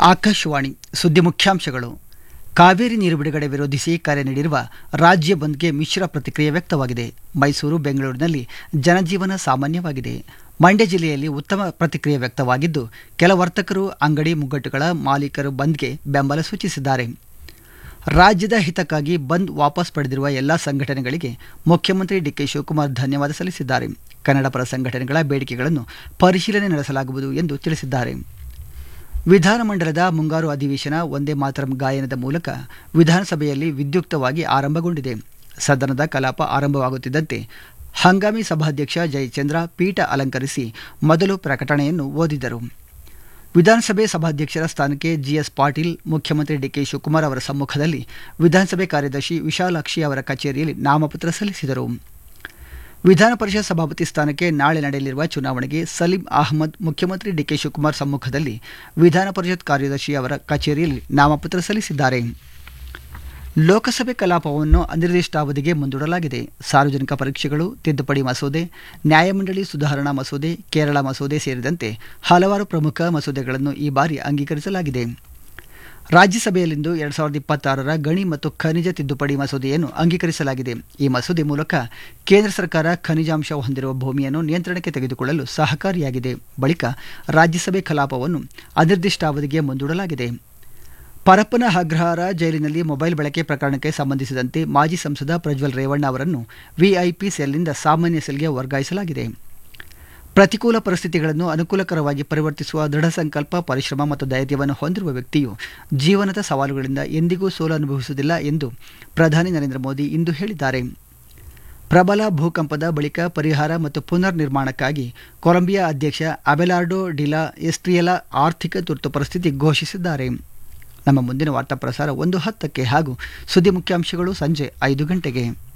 ಆಕಾಶವಾಣಿ ಸುದ್ದಿ ಮುಖ್ಯಾಂಶಗಳು ಕಾವೇರಿ ನೀರು ಬಿಡುಗಡೆ ವಿರೋಧಿಸಿ ಕರೆ ನೀಡಿರುವ ರಾಜ್ಯ ಬಂದ್ಗೆ ಮಿಶ್ರ ಪ್ರತಿಕ್ರಿಯೆ ವ್ಯಕ್ತವಾಗಿದೆ ಮೈಸೂರು ಬೆಂಗಳೂರಿನಲ್ಲಿ ಜನಜೀವನ ಸಾಮಾನ್ಯವಾಗಿದೆ ಮಂಡ್ಯ ಜಿಲ್ಲೆಯಲ್ಲಿ ಉತ್ತಮ ಪ್ರತಿಕ್ರಿಯೆ ವ್ಯಕ್ತವಾಗಿದ್ದು ಕೆಲ ವರ್ತಕರು ಅಂಗಡಿ ಮುಗ್ಗಟ್ಟುಗಳ ಮಾಲೀಕರು ಬಂದ್ಗೆ ಬೆಂಬಲ ಸೂಚಿಸಿದ್ದಾರೆ ರಾಜ್ಯದ ಹಿತಕ್ಕಾಗಿ ಬಂದ್ ವಾಪಸ್ ಪಡೆದಿರುವ ಎಲ್ಲಾ ಸಂಘಟನೆಗಳಿಗೆ ಮುಖ್ಯಮಂತ್ರಿ ಡಿಕೆ ಶಿವಕುಮಾರ್ ಧನ್ಯವಾದ ಸಲ್ಲಿಸಿದ್ದಾರೆ ಕನ್ನಡ ಪರ ಸಂಘಟನೆಗಳ ಬೇಡಿಕೆಗಳನ್ನು ಪರಿಶೀಲನೆ ನಡೆಸಲಾಗುವುದು ಎಂದು ತಿಳಿಸಿದ್ದಾರೆ ವಿಧಾನಮಂಡಲದ ಮುಂಗಾರು ಅಧಿವೇಶನ ಒಂದೇ ಮಾತರಂ ಗಾಯನದ ಮೂಲಕ ವಿಧಾನಸಭೆಯಲ್ಲಿ ವಿದ್ಯುಕ್ತವಾಗಿ ಆರಂಭಗೊಂಡಿದೆ ಸದನದ ಕಲಾಪ ಆರಂಭವಾಗುತ್ತಿದ್ದಂತೆ ಹಂಗಾಮಿ ಸಭಾಧ್ಯಕ್ಷ ಜಯಚಂದ್ರ ಪೀಠ ಅಲಂಕರಿಸಿ ಮೊದಲು ಪ್ರಕಟಣೆಯನ್ನು ಓದಿದರು ವಿಧಾನಸಭೆ ಸಭಾಧ್ಯಕ್ಷರ ಸ್ಥಾನಕ್ಕೆ ಜಿಎಸ್ ಪಾಟೀಲ್ ಮುಖ್ಯಮಂತ್ರಿ ಡಿಕೆ ಶಿವಕುಮಾರ್ ಅವರ ಸಮ್ಮುಖದಲ್ಲಿ ವಿಧಾನಸಭೆ ಕಾರ್ಯದರ್ಶಿ ವಿಶಾಲಾಕ್ಷಿ ಅವರ ಕಚೇರಿಯಲ್ಲಿ ನಾಮಪತ್ರ ಸಲ್ಲಿಸಿದರು ವಿಧಾನ ಪರಿಷತ್ ಸಭಾಪತಿ ಸ್ಥಾನಕ್ಕೆ ನಾಳೆ ನಡೆಯಲಿರುವ ಚುನಾವಣೆಗೆ ಸಲೀಂ ಅಹಮದ್ ಮುಖ್ಯಮಂತ್ರಿ ಡಿಕೆ ಶಿವಕುಮಾರ್ ಸಮ್ಮುಖದಲ್ಲಿ ವಿಧಾನ ಪರಿಷತ್ ಕಾರ್ಯದರ್ಶಿ ಅವರ ಕಚೇರಿಯಲ್ಲಿ ನಾಮಪತ್ರ ಸಲ್ಲಿಸಿದ್ದಾರೆ ಲೋಕಸಭೆ ಕಲಾಪವನ್ನು ಅನಿರ್ದಿಷ್ಟಾವಧಿಗೆ ಮುಂದೂಡಲಾಗಿದೆ ಸಾರ್ವಜನಿಕ ಪರೀಕ್ಷೆಗಳು ತಿದ್ದುಪಡಿ ಮಸೂದೆ ನ್ಯಾಯಮಂಡಳಿ ಸುಧಾರಣಾ ಮಸೂದೆ ಕೇರಳ ಮಸೂದೆ ಸೇರಿದಂತೆ ಹಲವಾರು ಪ್ರಮುಖ ಮಸೂದೆಗಳನ್ನು ಈ ಬಾರಿ ಅಂಗೀಕರಿಸಲಾಗಿದೆ ರಾಜ್ಯಸಭೆಯಲ್ಲಿಂದು ಎರಡ್ ಸಾವಿರದ ಇಪ್ಪತ್ತಾರರ ಗಣಿ ಮತ್ತು ಖನಿಜ ತಿದ್ದುಪಡಿ ಮಸೂದೆಯನ್ನು ಅಂಗೀಕರಿಸಲಾಗಿದೆ ಈ ಮಸೂದೆ ಮೂಲಕ ಕೇಂದ್ರ ಸರ್ಕಾರ ಖನಿಜಾಂಶ ಹೊಂದಿರುವ ಭೂಮಿಯನ್ನು ನಿಯಂತ್ರಣಕ್ಕೆ ತೆಗೆದುಕೊಳ್ಳಲು ಸಹಕಾರಿಯಾಗಿದೆ ಬಳಿಕ ರಾಜ್ಯಸಭೆ ಕಲಾಪವನ್ನು ಅನಿರ್ದಿಷ್ಟಾವಧಿಗೆ ಮುಂದೂಡಲಾಗಿದೆ ಪರಪ್ಪನ ಅಗ್ರಹಾರ ಜೈಲಿನಲ್ಲಿ ಮೊಬೈಲ್ ಬಳಕೆ ಪ್ರಕರಣಕ್ಕೆ ಸಂಬಂಧಿಸಿದಂತೆ ಮಾಜಿ ಸಂಸದ ಪ್ರಜ್ವಲ್ ರೇವಣ್ಣ ಅವರನ್ನು ವಿಐಪಿ ಸೆಲ್ನಿಂದ ಸಾಮಾನ್ಯ ಸೆಲ್ಗೆ ವರ್ಗಾಯಿಸಲಾಗಿದೆ ಪ್ರತಿಕೂಲ ಪರಿಸ್ಥಿತಿಗಳನ್ನು ಅನುಕೂಲಕರವಾಗಿ ಪರಿವರ್ತಿಸುವ ದೃಢ ಸಂಕಲ್ಪ ಪರಿಶ್ರಮ ಮತ್ತು ಧೈರ್ಯವನ್ನು ಹೊಂದಿರುವ ವ್ಯಕ್ತಿಯು ಜೀವನದ ಸವಾಲುಗಳಿಂದ ಎಂದಿಗೂ ಸೋಲು ಅನುಭವಿಸುವುದಿಲ್ಲ ಎಂದು ಪ್ರಧಾನಿ ನರೇಂದ್ರ ಮೋದಿ ಇಂದು ಹೇಳಿದ್ದಾರೆ ಪ್ರಬಲ ಭೂಕಂಪದ ಬಳಿಕ ಪರಿಹಾರ ಮತ್ತು ಪುನರ್ ನಿರ್ಮಾಣಕ್ಕಾಗಿ ಕೊಲಂಬಿಯಾ ಅಧ್ಯಕ್ಷ ಅಬೆಲಾರ್ಡೋ ಡಿಲಾ ಎಸ್ಟ್ರಿಯಲಾ ಆರ್ಥಿಕ ತುರ್ತು ಪರಿಸ್ಥಿತಿ ಘೋಷಿಸಿದ್ದಾರೆ ನಮ್ಮ ಮುಂದಿನ ವಾರ್ತಾ ಪ್ರಸಾರ ಒಂದು ಹತ್ತಕ್ಕೆ ಹಾಗೂ ಸುದ್ದಿ ಮುಖ್ಯಾಂಶಗಳು ಸಂಜೆ ಐದು ಗಂಟೆಗೆ